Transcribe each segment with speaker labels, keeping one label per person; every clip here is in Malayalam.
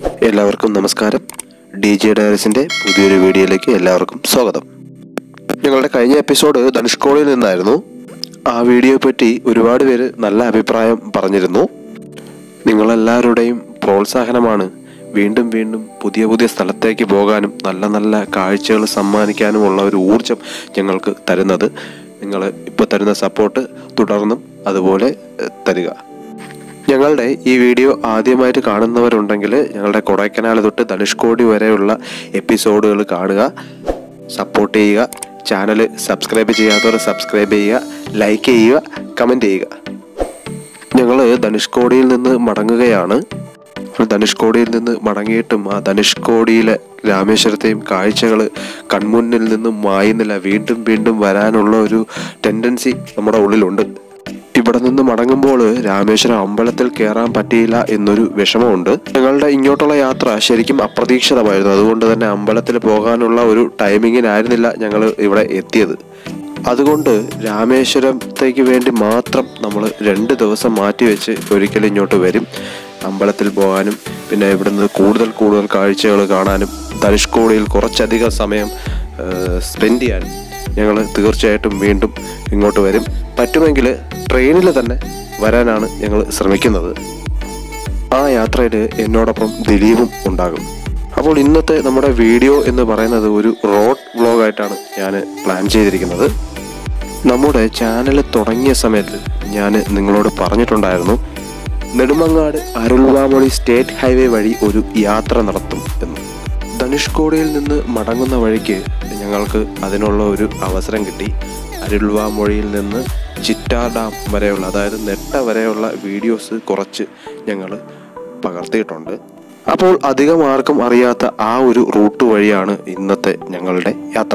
Speaker 1: എല്ലാവർക്കും നമസ്കാരം ഡി ജെ ഡയറീസിൻ്റെ പുതിയൊരു വീഡിയോയിലേക്ക് എല്ലാവർക്കും സ്വാഗതം ഞങ്ങളുടെ കഴിഞ്ഞ എപ്പിസോഡ് ധനുഷ്കോടിയിൽ നിന്നായിരുന്നു ആ വീഡിയോയെ പറ്റി ഒരുപാട് പേര് നല്ല അഭിപ്രായം പറഞ്ഞിരുന്നു നിങ്ങളെല്ലാവരുടെയും പ്രോത്സാഹനമാണ് വീണ്ടും വീണ്ടും പുതിയ പുതിയ സ്ഥലത്തേക്ക് പോകാനും നല്ല നല്ല കാഴ്ചകൾ സമ്മാനിക്കാനുമുള്ള ഒരു ഊർജം ഞങ്ങൾക്ക് തരുന്നത് നിങ്ങൾ ഇപ്പോൾ തരുന്ന സപ്പോർട്ട് തുടർന്നും അതുപോലെ ഏഹ്, തരിക ഞങ്ങളുടെ ഈ വീഡിയോ ആദ്യമായിട്ട് കാണുന്നവരുണ്ടെങ്കിൽ ഞങ്ങളുടെ കൊടൈക്കനാൽ തൊട്ട് ധനുഷ്കോടി വരെയുള്ള എപ്പിസോഡുകൾ കാണുക സപ്പോർട്ട് ചെയ്യുക ചാനൽ സബ്സ്ക്രൈബ് ചെയ്യാത്തവർ സബ്സ്ക്രൈബ് ചെയ്യുക ലൈക്ക് ചെയ്യുക കമൻറ്റ് ചെയ്യുക ഞങ്ങൾ ധനുഷ്കോടിയിൽ നിന്ന് മടങ്ങുകയാണ് ധനുഷ്കോടിയിൽ നിന്ന് മടങ്ങിയിട്ടും ആ ധനുഷ്കോടിയിലെ രാമേശ്വരത്തെയും കാഴ്ചകൾ കൺമുന്നിൽ നിന്നും മായുന്നില്ല വീണ്ടും വീണ്ടും വരാനുള്ള ഒരു ടെൻഡൻസി നമ്മുടെ ഉള്ളിലുണ്ട് ഇവിടെ നിന്ന് മടങ്ങുമ്പോൾ രാമേശ്വരം അമ്പലത്തിൽ കയറാൻ പറ്റിയില്ല എന്നൊരു വിഷമമുണ്ട് ഞങ്ങളുടെ ഇങ്ങോട്ടുള്ള യാത്ര ശരിക്കും അപ്രതീക്ഷിതമായിരുന്നു അതുകൊണ്ട് തന്നെ അമ്പലത്തിൽ പോകാനുള്ള ഒരു ടൈമിങ്ങിനായിരുന്നില്ല ഞങ്ങൾ ഇവിടെ എത്തിയത് അതുകൊണ്ട് രാമേശ്വരത്തേക്ക് വേണ്ടി മാത്രം നമ്മൾ രണ്ട് ദിവസം മാറ്റി വെച്ച് ഒരിക്കലും ഇങ്ങോട്ട് വരും അമ്പലത്തിൽ പോകാനും പിന്നെ ഇവിടുന്ന് കൂടുതൽ കൂടുതൽ കാഴ്ചകൾ കാണാനും ധനുഷ്കോടിയിൽ കുറച്ചധികം സമയം സ്പെൻഡ് ചെയ്യാനും ഞങ്ങൾ തീർച്ചയായിട്ടും വീണ്ടും ഇങ്ങോട്ട് വരും പറ്റുമെങ്കിൽ ട്രെയിനിൽ തന്നെ വരാനാണ് ഞങ്ങൾ ശ്രമിക്കുന്നത് ആ യാത്രയിൽ എന്നോടൊപ്പം ദിലീപും ഉണ്ടാകും അപ്പോൾ ഇന്നത്തെ നമ്മുടെ വീഡിയോ എന്ന് പറയുന്നത് ഒരു റോഡ് വ്ളോഗായിട്ടാണ് ഞാൻ പ്ലാൻ ചെയ്തിരിക്കുന്നത് നമ്മുടെ ചാനൽ തുടങ്ങിയ സമയത്ത് ഞാൻ നിങ്ങളോട് പറഞ്ഞിട്ടുണ്ടായിരുന്നു നെടുമങ്ങാട് അരുൾവാമൊഴി സ്റ്റേറ്റ് ഹൈവേ വഴി ഒരു യാത്ര നടത്തും എന്ന് ധനുഷ്കോടിയിൽ നിന്ന് മടങ്ങുന്ന വഴിക്ക് ഞങ്ങൾക്ക് അതിനുള്ള ഒരു അവസരം കിട്ടി അരുൾവാമൊഴിയിൽ നിന്ന് ചിറ്റാർ ഡാം വരെയുള്ള അതായത് നെട്ട വരെയുള്ള വീഡിയോസ് കുറച്ച് ഞങ്ങൾ പകർത്തിയിട്ടുണ്ട് അപ്പോൾ അധികം ആർക്കും അറിയാത്ത ആ ഒരു റൂട്ട് വഴിയാണ് ഇന്നത്തെ ഞങ്ങളുടെ യാത്ര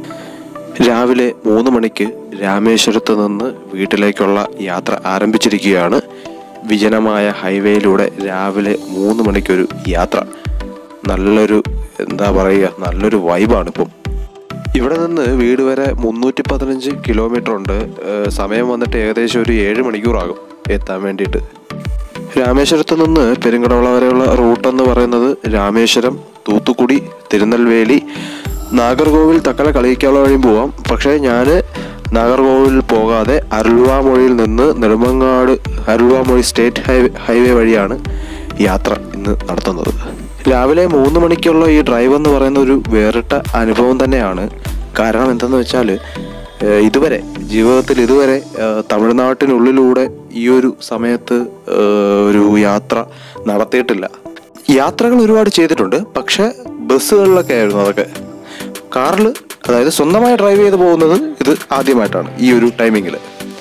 Speaker 1: രാവിലെ മൂന്ന് മണിക്ക് രാമേശ്വരത്ത് നിന്ന് വീട്ടിലേക്കുള്ള യാത്ര ആരംഭിച്ചിരിക്കുകയാണ് വിജനമായ ഹൈവേയിലൂടെ രാവിലെ മൂന്ന് മണിക്കൊരു യാത്ര നല്ലൊരു എന്താ പറയുക നല്ലൊരു വൈബാണ് ഇപ്പം ഇവിടെ നിന്ന് വീട് വരെ മുന്നൂറ്റി പതിനഞ്ച് കിലോമീറ്റർ ഉണ്ട് ഏഹ് സമയം വന്നിട്ട് ഏകദേശം ഒരു ഏഴ് മണിക്കൂറാകും എത്താൻ വേണ്ടിയിട്ട് രാമേശ്വരത്ത് നിന്ന് പെരുങ്കടവള വരെയുള്ള റൂട്ട് എന്ന് പറയുന്നത് രാമേശ്വരം തൂത്തുക്കുടി തിരുനെൽവേലി നാഗർകോവിൽ തക്കല കളിയിക്കാള വഴിയും പോവാം പക്ഷേ ഞാൻ നാഗർകോവിൽ പോകാതെ അരുൾവാമൊഴിയിൽ നിന്ന് Nedumangad Aruvamozhi state highway highway വഴിയാണ് യാത്ര ഇന്ന് നടത്തുന്നത് രാവിലെ മൂന്ന് മണിക്കുള്ള ഈ ഡ്രൈവ് എന്ന് പറയുന്ന ഒരു വേറിട്ട അനുഭവം തന്നെയാണ് കാരണം എന്തെന്ന് വെച്ചാൽ ഏഹ് ഇതുവരെ ജീവിതത്തിൽ ഇതുവരെ ഏഹ് തമിഴ്നാട്ടിനുള്ളിലൂടെ ഈ ഒരു സമയത്ത് ഏഹ് ഒരു യാത്ര നടത്തിയിട്ടില്ല യാത്രകൾ ഒരുപാട് ചെയ്തിട്ടുണ്ട് പക്ഷെ ബസ്സുകളിലൊക്കെ ആയിരുന്നു അതൊക്കെ കാറിൽ അതായത് സ്വന്തമായി ഡ്രൈവ് ചെയ്ത് പോകുന്നത് ഇത് ആദ്യമായിട്ടാണ് ഈ ഒരു ടൈമിങ്ങിൽ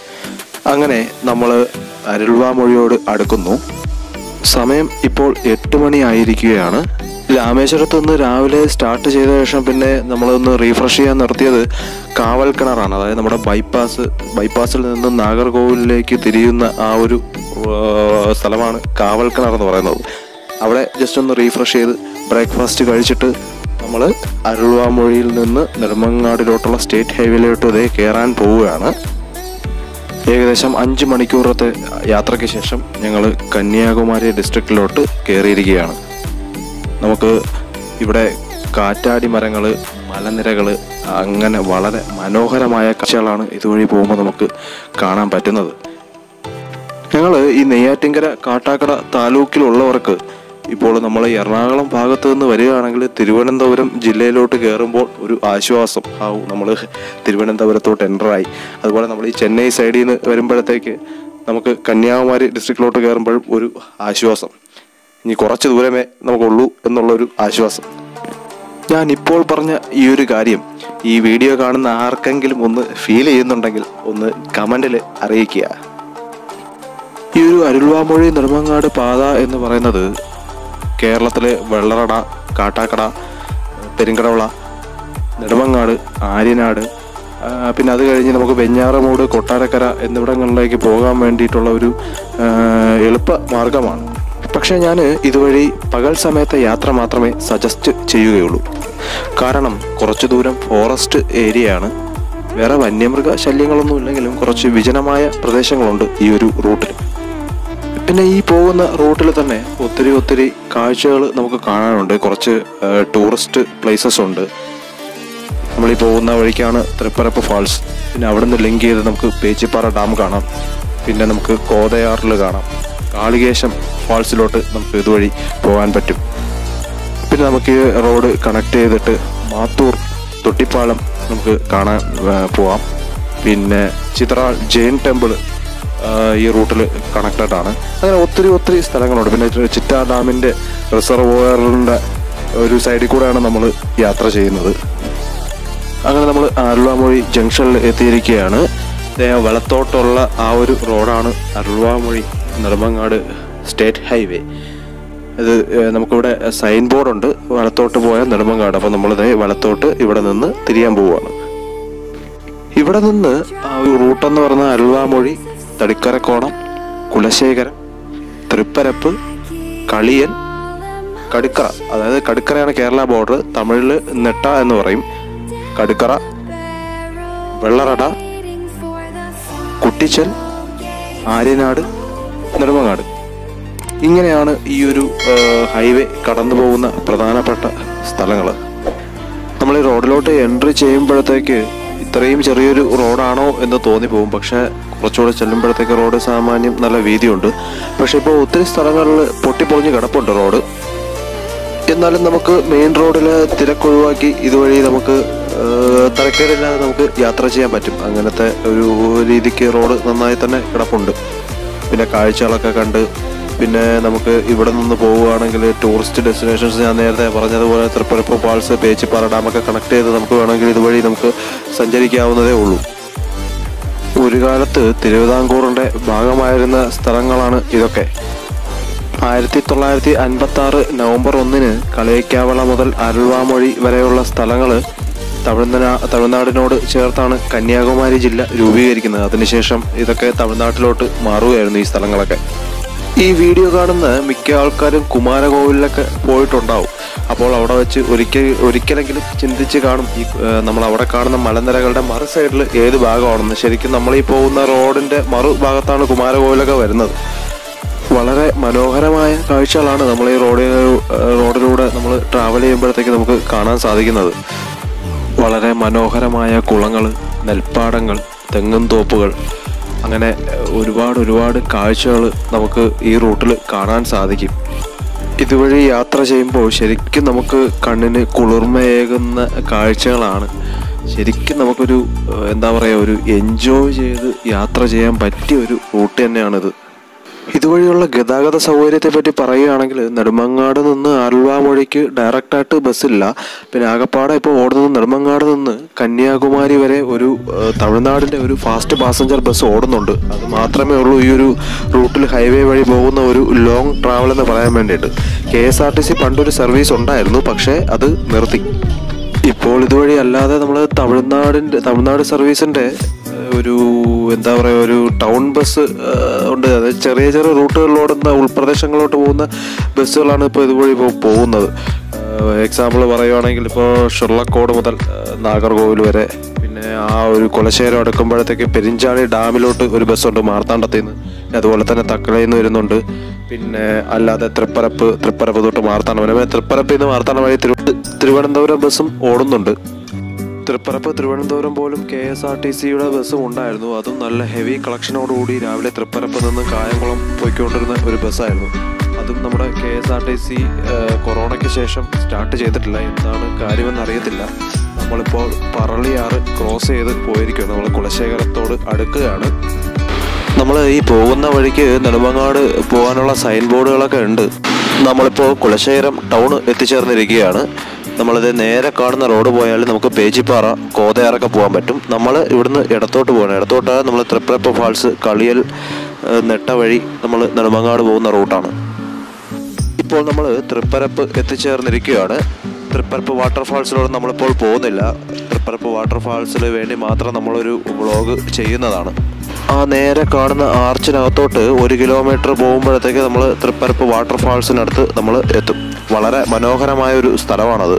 Speaker 1: അങ്ങനെ നമ്മൾ അരുൾവാമൊഴിയോട് അടുക്കുന്നു സമയം ഇപ്പോൾ എട്ട് മണി ആയിരിക്കുകയാണ് രാമേശ്വരത്ത് നിന്ന് രാവിലെ സ്റ്റാർട്ട് ചെയ്ത ശേഷം പിന്നെ നമ്മളൊന്ന് റീഫ്രഷ് ചെയ്യാൻ നിർത്തിയത് കാവൽ കിണറാണ് അതായത് നമ്മുടെ ബൈപ്പാസ് ബൈപ്പാസിൽ നിന്ന് നാഗർകോവിലിലേക്ക് തിരിയുന്ന ആ ഒരു ആ, സ്ഥലമാണ് കാവൽ കിണർ എന്ന് പറയുന്നത് അവിടെ ജസ്റ്റ് ഒന്ന് റീഫ്രഷ് ചെയ്ത് ബ്രേക്ക്ഫാസ്റ്റ് കഴിച്ചിട്ട് നമ്മൾ അരുൾവാമൊഴിയിൽ നിന്ന് നെടുമങ്ങാടിലോട്ടുള്ള സ്റ്റേറ്റ് ഹൈവേയിലോട്ട് ഇതേ കയറാൻ പോവുകയാണ് ഏകദേശം അഞ്ച് മണിക്കൂറത്തെ യാത്രയ്ക്ക് ശേഷം ഞങ്ങൾ കന്യാകുമാരി ഡിസ്ട്രിക്റ്റിലോട്ട് കയറിയിരിക്കുകയാണ് നമുക്ക് ഇവിടെ കാറ്റാടി മരങ്ങൾ മലനിരകൾ അങ്ങനെ വളരെ മനോഹരമായ കാഴ്ചകളാണ് ഇതുവഴി പോകുമ്പോൾ നമുക്ക് കാണാൻ പറ്റുന്നത് ഞങ്ങൾ ഈ നെയ്യാറ്റിങ്കര കാട്ടാക്കട താലൂക്കിലുള്ളവർക്ക് ഇപ്പോൾ നമ്മൾ എറണാകുളം ഭാഗത്ത് നിന്ന് വരികയാണെങ്കിൽ തിരുവനന്തപുരം ജില്ലയിലോട്ട് കയറുമ്പോൾ ഒരു ആശ്വാസം ആവും നമ്മൾ തിരുവനന്തപുരത്തോട്ട് എൻ്ററായി അതുപോലെ നമ്മൾ ഈ ചെന്നൈ സൈഡിൽ നിന്ന് വരുമ്പോഴത്തേക്ക് നമുക്ക് കന്യാകുമാരി ഡിസ്ട്രിക്റ്റിലോട്ട് കയറുമ്പോഴും ഒരു ആശ്വാസം ഇനി കുറച്ച് ദൂരമേ നമുക്കുള്ളൂ എന്നുള്ളൊരു ആശ്വാസം ഞാൻ ഇപ്പോൾ പറഞ്ഞ ഈ ഒരു കാര്യം ഈ വീഡിയോ കാണുന്ന ആർക്കെങ്കിലും ഒന്ന് ഫീൽ ചെയ്യുന്നുണ്ടെങ്കിൽ ഒന്ന് കമൻറ്റിൽ അറിയിക്കുക ഈ ഒരു അരുൾവാമൊഴി നെടുമങ്ങാട് പാത എന്ന് പറയുന്നത് കേരളത്തിലെ വെള്ളറട കാട്ടാക്കട പെരിങ്കടവള നെടുമങ്ങാട് ആര്യനാട് ആ, പിന്നെ അത് കഴിഞ്ഞ് നമുക്ക് വെഞ്ഞാറമൂട് കൊട്ടാരക്കര എന്നിവിടങ്ങളിലേക്ക് പോകാൻ വേണ്ടിയിട്ടുള്ള ഒരു ആ, എളുപ്പ മാർഗമാണ് പക്ഷേ ഞാൻ ഇതുവഴി പകൽ സമയത്തെ യാത്ര മാത്രമേ സജസ്റ്റ് ചെയ്യുകയുള്ളൂ കാരണം കുറച്ച് ദൂരം ഫോറസ്റ്റ് ഏരിയയാണ് വേറെ വന്യമൃഗ ശല്യങ്ങളൊന്നും ഇല്ലെങ്കിലും കുറച്ച് വിജനമായ പ്രദേശങ്ങളുണ്ട് ഈ ഒരു റൂട്ടിൽ പിന്നെ ഈ പോകുന്ന റൂട്ടിൽ തന്നെ ഒത്തിരി ഒത്തിരി കാഴ്ചകൾ നമുക്ക് കാണാനുണ്ട് കുറച്ച് ടൂറിസ്റ്റ് പ്ലേസസ് ഉണ്ട് നമ്മൾ ഈ പോകുന്ന വഴിക്കാണ് തൃപ്പരപ്പ് ഫാൾസ് പിന്നെ അവിടെ നിന്ന് ലിങ്ക് ചെയ്ത് നമുക്ക് പേച്ചിപ്പാറ ഡാം കാണാം പിന്നെ നമുക്ക് കോതയാറിൽ കാണാം കാളികേശം ഫാൾസിലോട്ട് നമുക്ക് ഇതുവഴി പോകാൻ പറ്റും പിന്നെ നമുക്ക് ഈ റോഡ് കണക്ട് ചെയ്തിട്ട് മാത്തൂർ തൊട്ടിപ്പാലം നമുക്ക് കാണാൻ ആ, പോവാം പിന്നെ ചിത്രാൾ ജെയിൻ ടെമ്പിൾ ഈ റൂട്ടിൽ കണക്റ്റഡ് ആണ് അങ്ങനെ ഒത്തിരി ഒത്തിരി സ്ഥലങ്ങളുണ്ട് പിന്നെ ചിറ്റാ ഡാമിൻ്റെ റിസർവോയറിൻ്റെ ഒരു സൈഡിൽ കൂടെയാണ് നമ്മൾ യാത്ര ചെയ്യുന്നത് അങ്ങനെ നമ്മൾ അരുളാമൊഴി ജംഗ്ഷനിൽ എത്തിയിരിക്കുകയാണ് ദേ വലത്തോട്ടുള്ള ആ ഒരു റോഡാണ് അരുളാമൊഴി നെടുമങ്ങാട് സ്റ്റേറ്റ് ഹൈവേ ഇത് ഏഹ്, നമുക്കിവിടെ സൈൻ ബോർഡുണ്ട് വലത്തോട്ട് പോയ നെടുമങ്ങാട് അപ്പോൾ നമ്മളിത് വലത്തോട്ട് ഇവിടെ നിന്ന് തിരിയാൻ പോവുകയാണ് ഇവിടെ നിന്ന് ആ ഒരു റൂട്ടെന്ന് പറഞ്ഞ അരുളാമൊഴി തടിക്കരക്കോണം കുലശേഖരം തൃപ്പരപ്പ് കളിയൻ കടുക്കറ അതായത് കടുക്കറയാണ് കേരള ബോർഡർ തമിഴിൽ നെട്ട എന്ന് പറയും കടുക്കറ വെള്ളറട കുട്ടിച്ചൽ ആര്യനാട് നെടുമങ്ങാട് ഇങ്ങനെയാണ് ഈ ഒരു ആ, ഹൈവേ കടന്നു പോകുന്ന പ്രധാനപ്പെട്ട സ്ഥലങ്ങൾ നമ്മൾ ഈ റോഡിലോട്ട് എൻട്രി ചെയ്യുമ്പോഴത്തേക്ക് ഇത്രയും ചെറിയൊരു റോഡാണോ എന്ന് തോന്നിപ്പോകും പക്ഷേ കുറച്ചുകൂടെ ചെല്ലുമ്പോഴത്തേക്ക് റോഡ് സാമാന്യം നല്ല വീതിയുണ്ട് പക്ഷേ ഇപ്പോൾ ഒത്തിരി സ്ഥലങ്ങളിൽ പൊട്ടിപ്പൊളിഞ്ഞ് കിടപ്പുണ്ട് റോഡ് എന്നാലും നമുക്ക് മെയിൻ റോഡിൽ തിരക്കൊഴിവാക്കി ഇതുവഴി നമുക്ക് ഏഹ്, തരക്കേടില്ലാതെ നമുക്ക് യാത്ര ചെയ്യാൻ പറ്റും അങ്ങനത്തെ ഒരു രീതിക്ക് റോഡ് നന്നായി തന്നെ കിടപ്പുണ്ട് പിന്നെ കാഴ്ചകളൊക്കെ കണ്ട് പിന്നെ നമുക്ക് ഇവിടെ നിന്ന് പോവുകയാണെങ്കിൽ ടൂറിസ്റ്റ് ഡെസ്റ്റിനേഷൻസ് ഞാൻ നേരത്തെ പറഞ്ഞതുപോലെ തൃപ്പരപ്പ് ഫാൾസ് പേച്ചിപ്പാറ ഡാമൊക്കെ കണക്ട് ചെയ്ത് നമുക്ക് വേണമെങ്കിൽ ഇതുവഴി നമുക്ക് സഞ്ചരിക്കാവുന്നതേ ഉള്ളൂ ഒരു കാലത്ത് തിരുവിതാംകൂറിൻ്റെ ഭാഗമായിരുന്ന സ്ഥലങ്ങളാണ് ഇതൊക്കെ ആയിരത്തി തൊള്ളായിരത്തി അൻപത്തി ആറ് നവംബർ ഒന്നിന് കളിയക്കാവള മുതൽ അരുൾവാമൊഴി വരെയുള്ള സ്ഥലങ്ങൾ തമിഴ്നാ തമിഴ്നാടിനോട് ചേർത്താണ് കന്യാകുമാരി ജില്ല രൂപീകരിക്കുന്നത് അതിനുശേഷം ഇതൊക്കെ തമിഴ്നാട്ടിലോട്ട് മാറുകയായിരുന്നു ഈ സ്ഥലങ്ങളൊക്കെ ഈ വീഡിയോ കാണുന്ന മിക്ക ആൾക്കാരും കുമാരകോവിലൊക്കെ പോയിട്ടുണ്ടാവും അപ്പോൾ അവിടെ വെച്ച് ഒരിക്കൽ ഒരിക്കലെങ്കിലും ചിന്തിച്ച് കാണും ഈ ഏഹ്, നമ്മൾ അവിടെ കാണുന്ന മലനിരകളുടെ മറു സൈഡിൽ ഏത് ഭാഗമാണെന്ന് ശരിക്കും നമ്മൾ ഈ പോകുന്ന റോഡിന്റെ മറു ഭാഗത്താണ് കുമാരകോവിലൊക്കെ വരുന്നത് വളരെ മനോഹരമായ കാഴ്ചകളാണ് നമ്മൾ ഈ റോഡിൽ റോഡിലൂടെ നമ്മൾ ട്രാവൽ ചെയ്യുമ്പോഴത്തേക്ക് നമുക്ക് കാണാൻ സാധിക്കുന്നത് വളരെ മനോഹരമായ കുളങ്ങൾ നെൽപ്പാടങ്ങൾ തെങ്ങും തോപ്പുകൾ അങ്ങനെ ഏഹ്, ഒരുപാട് ഒരുപാട് കാഴ്ചകൾ നമുക്ക് ഈ റൂട്ടിൽ കാണാൻ സാധിക്കും ഇതുവഴി യാത്ര ചെയ്യുമ്പോൾ ശരിക്കും നമുക്ക് കണ്ണിന് കുളിർമയേകുന്ന കാഴ്ചകളാണ് ശരിക്കും നമുക്കൊരു ഏഹ്, എന്താ പറയുക ഒരു എൻജോയ് ചെയ്ത് യാത്ര ചെയ്യാൻ പറ്റിയ ഒരു റൂട്ട് തന്നെയാണിത് ഇതുവഴിയുള്ള ഗതാഗത സൗകര്യത്തെ പറ്റി പറയുകയാണെങ്കിൽ നെടുമങ്ങാട് നിന്ന് ആലുവാമൊഴിക്ക് ഡയറക്റ്റായിട്ട് ബസ്സില്ല പിന്നെ ആകപ്പാടെ ഇപ്പോൾ ഓടുന്നത് നെടുമങ്ങാട് നിന്ന് കന്യാകുമാരി വരെ ഒരു ഏഹ്, തമിഴ്നാടിൻ്റെ ഒരു ഫാസ്റ്റ് പാസഞ്ചർ ബസ് ഓടുന്നുണ്ട് അത് മാത്രമേ ഉള്ളൂ ഈ ഒരു റൂട്ടിൽ ഹൈവേ വഴി പോകുന്ന ഒരു ലോങ് ട്രാവൽ എന്ന് പറയാൻ വേണ്ടിയിട്ട് K S R T C പണ്ടൊരു സർവീസ് ഉണ്ടായിരുന്നു പക്ഷേ അത് നിർത്തി ഇപ്പോൾ ഇതുവഴി അല്ലാതെ നമ്മൾ തമിഴ്നാടിൻ്റെ തമിഴ്നാട് സർവീസിൻ്റെ ഒരു എന്താ പറയുക ഒരു ടൗൺ ബസ് ഏഹ്, ഉണ്ട് അതായത് ചെറിയ ചെറിയ റൂട്ടുകളിലോടുന്ന ഉൾപ്രദേശങ്ങളിലോട്ട് പോകുന്ന ബസ്സുകളാണ് ഇപ്പോൾ ഇതുവഴി ഇപ്പോൾ പോകുന്നത് എക്സാമ്പിൾ പറയുവാണെങ്കിൽ ഇപ്പോൾ ഷെർലക്കോട് മുതൽ ഏഹ്, നാഗർകോവിൽ വരെ പിന്നെ ആ ഒരു കൊലശേരം അടുക്കുമ്പോഴത്തേക്ക് പെരിഞ്ചാണി ഡാമിലോട്ട് ഒരു ബസ്സുണ്ട് മാർത്താണ്ഡത്തിൽ നിന്ന് അതുപോലെ തന്നെ തക്കലയിൽ നിന്ന് വരുന്നുണ്ട് പിന്നെ അല്ലാതെ തൃപ്പരപ്പ് തൃപ്പരപ്പ് തൊട്ട് മാർത്താണ്ഡം വരെ തൃപ്പരപ്പിൽ നിന്ന് മാർത്താണ്ഡം വഴി തിരു തിരുവനന്തപുരം ബസ്സും ഓടുന്നുണ്ട് തൃപ്പരപ്പ് തിരുവനന്തപുരം പോലും കെ എസ് ആർ ടി സിയുടെ ബസ്സും ഉണ്ടായിരുന്നു അതും നല്ല ഹെവി കളക്ഷനോടുകൂടി രാവിലെ തൃപ്പരപ്പ് നിന്ന് കായംകുളം പോയിക്കൊണ്ടിരുന്ന ഒരു ബസ്സായിരുന്നു അതും നമ്മുടെ K S R T C കൊറോണയ്ക്ക് ശേഷം സ്റ്റാർട്ട് ചെയ്തിട്ടില്ല എന്താണ് കാര്യമെന്ന് അറിയത്തില്ല നമ്മളിപ്പോൾ പറളിയാറ് ക്രോസ് ചെയ്ത് പോയിരിക്കുകയാണ് നമ്മൾ കുലശേഖരത്തോട് അടുക്കുകയാണ് നമ്മൾ ഈ പോകുന്ന വഴിക്ക് നെടുമങ്ങാട് പോകാനുള്ള സൈൻ ബോർഡുകളൊക്കെ ഉണ്ട് നമ്മളിപ്പോൾ കുലശേഖരം ടൗൺ എത്തിച്ചേർന്നിരിക്കുകയാണ് നമ്മളിത് നേരെ കാണുന്ന റോഡ് പോയാൽ നമുക്ക് പേച്ചിപ്പാറ കോതയാറൊക്കെ പോകാൻ പറ്റും നമ്മൾ ഇവിടുന്ന് ഇടത്തോട്ട് പോകണം ഇടത്തോട്ട് നമ്മൾ തൃപ്പരപ്പ് ഫാൾസ് കളിയൽ ഏഹ്, നെട്ട വഴി നമ്മൾ നെടുമങ്ങാട് പോകുന്ന റൂട്ടാണ് ഇപ്പോൾ നമ്മൾ തൃപ്പരപ്പ് എത്തിച്ചേർന്നിരിക്കുകയാണ് തൃപ്പരപ്പ് വാട്ടർഫാൾസിലൂടെ നമ്മളിപ്പോൾ പോകുന്നില്ല തൃപ്പരപ്പ് വാട്ടർഫാൾസിൽ വേണ്ടി മാത്രം നമ്മളൊരു വ്ളോഗ് ചെയ്യുന്നതാണ് ആ നേരെ കാണുന്ന ആർച്ചിനകത്തോട്ട് ഒരു കിലോമീറ്റർ പോകുമ്പോഴത്തേക്ക് നമ്മൾ തൃപ്പരപ്പ് വാട്ടർഫാൾസിനടുത്ത് നമ്മൾ എത്തും വളരെ മനോഹരമായ ഒരു സ്ഥലമാണത്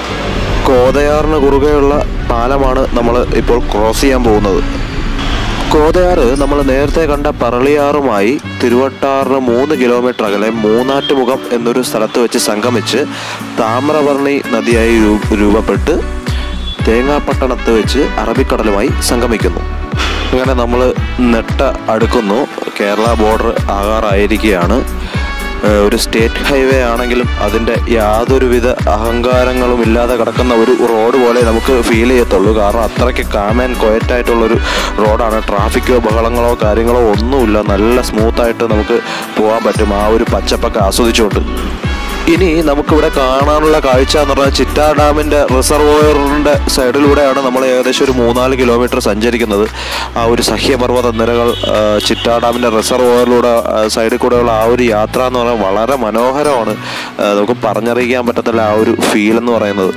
Speaker 1: കോതയാറിന് കുറുകെയുള്ള പാലമാണ് നമ്മൾ ഇപ്പോൾ ക്രോസ് ചെയ്യാൻ പോകുന്നത് കോതയാറ് നമ്മൾ നേരത്തെ കണ്ട പറളിയാറുമായി തിരുവട്ടാറിന് മൂന്ന് കിലോമീറ്റർ അകലെ മൂന്നാറ്റുമുഖം എന്നൊരു സ്ഥലത്ത് വെച്ച് സംഗമിച്ച് താമ്രവർണി നദിയായി രൂ- രൂപപ്പെട്ട് തേങ്ങാപ്പട്ടണത്ത് വെച്ച് അറബിക്കടലുമായി സംഗമിക്കുന്നു അങ്ങനെ നമ്മൾ നെട്ട അടുക്കുന്നു കേരള ബോർഡർ ആകാറായിരിക്കുകയാണ് ഏഹ് ഒരു സ്റ്റേറ്റ് ഹൈവേ ആണെങ്കിലും അതിൻ്റെ യാതൊരുവിധ അഹങ്കാരങ്ങളും ഇല്ലാതെ കിടക്കുന്ന ഒരു റോഡ് പോലെ നമുക്ക് ഫീൽ ചെയ്യത്തുള്ളൂ കാരണം അത്രയ്ക്ക് കാം ആൻഡ് ക്വയറ്റായിട്ടുള്ളൊരു റോഡാണ് ട്രാഫിക്കോ ബഹളങ്ങളോ കാര്യങ്ങളോ ഒന്നുമില്ല നല്ല സ്മൂത്തായിട്ട് നമുക്ക് പോകാൻ പറ്റും ആ ഒരു പച്ചപ്പൊക്കെ ആസ്വദിച്ചുകൊണ്ട് ഇനി നമുക്കിവിടെ കാണാനുള്ള കാഴ്ച എന്ന് പറഞ്ഞാൽ ചിറ്റാ ഡാമിൻ്റെ റിസർവോയറിൻ്റെ സൈഡിലൂടെയാണ് നമ്മൾ ഏകദേശം ഒരു മൂന്നാല് കിലോമീറ്റർ സഞ്ചരിക്കുന്നത് ആ ഒരു സഹ്യപർവ്വത നിരകൾ ആ, ചിറ്റാ ഡാമിൻ്റെ റിസർവോയറിലൂടെ ആ, സൈഡിൽ കൂടെയുള്ള ആ ഒരു യാത്ര എന്ന് പറഞ്ഞാൽ വളരെ മനോഹരമാണ് ആ, നമുക്ക് പറഞ്ഞറിയിക്കാൻ പറ്റത്തില്ല ആ ഒരു ഫീൽ എന്ന് പറയുന്നത്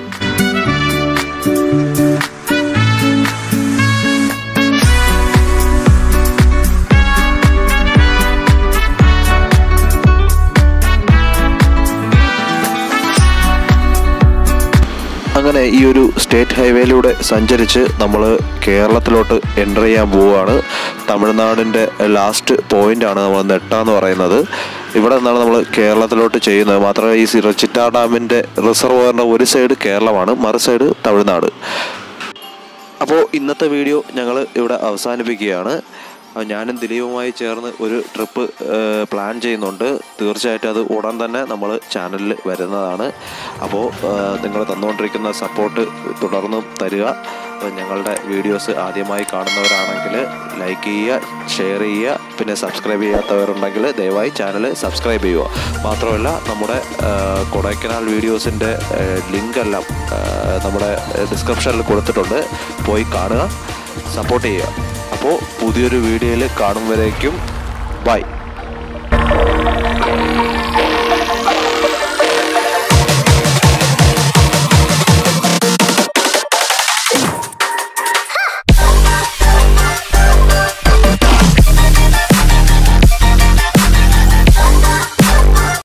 Speaker 1: അങ്ങനെ ഈ ഒരു സ്റ്റേറ്റ് ഹൈവേയിലൂടെ സഞ്ചരിച്ച് നമ്മൾ കേരളത്തിലോട്ട് എൻ്റർ ചെയ്യാൻ പോവുകയാണ് തമിഴ്നാടിൻ്റെ ലാസ്റ്റ് പോയിന്റ് ആണ് നമ്മൾ നെട്ട എന്ന് പറയുന്നത് ഇവിടെ നിന്നാണ് നമ്മൾ കേരളത്തിലോട്ട് ചെയ്യുന്നത് മാത്രമല്ല ഈ സി- ചിറ്റാ ഡാമിൻ്റെ റിസർവോയറിൻ്റെ ഒരു സൈഡ് കേരളമാണ് മറു സൈഡ് തമിഴ്നാട് അപ്പോൾ ഇന്നത്തെ വീഡിയോ ഞങ്ങൾ ഇവിടെ അവസാനിപ്പിക്കുകയാണ് അപ്പോൾ ഞാനും ദിലീപുമായി ചേർന്ന് ഒരു ട്രിപ്പ് പ്ലാൻ ചെയ്യുന്നുണ്ട് തീർച്ചയായിട്ടും അത് ഉടൻ തന്നെ നമ്മൾ ചാനലിൽ വരുന്നതാണ് അപ്പോൾ നിങ്ങൾ തന്നുകൊണ്ടിരിക്കുന്ന സപ്പോർട്ട് തുടർന്നും തരിക അപ്പോൾ ഞങ്ങളുടെ വീഡിയോസ് ആദ്യമായി കാണുന്നവരാണെങ്കിൽ ലൈക്ക് ചെയ്യുക ഷെയർ ചെയ്യുക പിന്നെ സബ്സ്ക്രൈബ് ചെയ്യാത്തവരുണ്ടെങ്കിൽ ദയവായി ചാനൽ സബ്സ്ക്രൈബ് ചെയ്യുക മാത്രമല്ല നമ്മുടെ ആ, കൊടൈക്കനാൽ വീഡിയോസിൻ്റെ ലിങ്ക് എല്ലാം ആ, നമ്മുടെ ഡിസ്ക്രിപ്ഷനിൽ കൊടുത്തിട്ടുണ്ട് പോയി കാണുക സപ്പോർട്ട് ചെയ്യുക അപ്പോൾ പുതിയൊരു വീഡിയോയിൽ കാണും വരേക്കും ബൈ